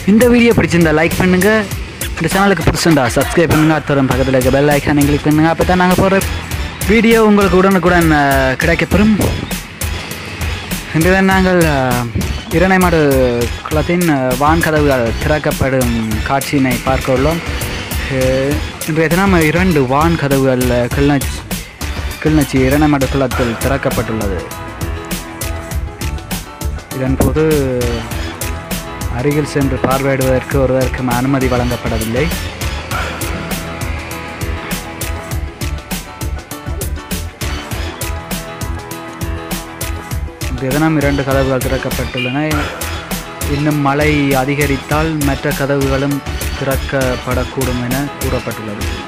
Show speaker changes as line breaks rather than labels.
இந்த வீடியோ பிடிச்சிருந்தா லைக் பண்ணுங்க இந்த சேனலுக்கு பிடிச்சிருந்தா சப்ஸ்கிரைப் பண்ணுங்க அத்தரும் பக்கத்தில் இருக்க பெல் ஐக்கானை கிளிக் பண்ணுங்க அப்போ தான் நாங்கள் போடுற வீடியோ உங்களுக்கு உடனுக்குடன் அஹ், கிடைக்கப்பெறும் இன்றுதான் நாங்கள் அஹ், இரணைமாடு குளத்தின் அஹ், வான்கதவுகள் திறக்கப்படும் காட்சியினை பார்க்க உள்ளோம் அஹ், இன்றைய தினம் இரண்டு வான் கதவுகள் அஹ், கிளிநொச்சி கிளிநொச்சி இரணைமாடு குளத்தில் திறக்கப்பட்டுள்ளது இதன் போது அருகில் சென்று பார்வையிடுவதற்கு ஒருவருக்கும் அனுமதி வழங்கப்படவில்லை தினம் இரண்டு கதவுகள் திறக்கப்பட்டுள்ளன இன்னும் மழை அதிகரித்தால் மற்ற கதவுகளும் திறக்கப்படக்கூடும் என கூறப்பட்டுள்ளது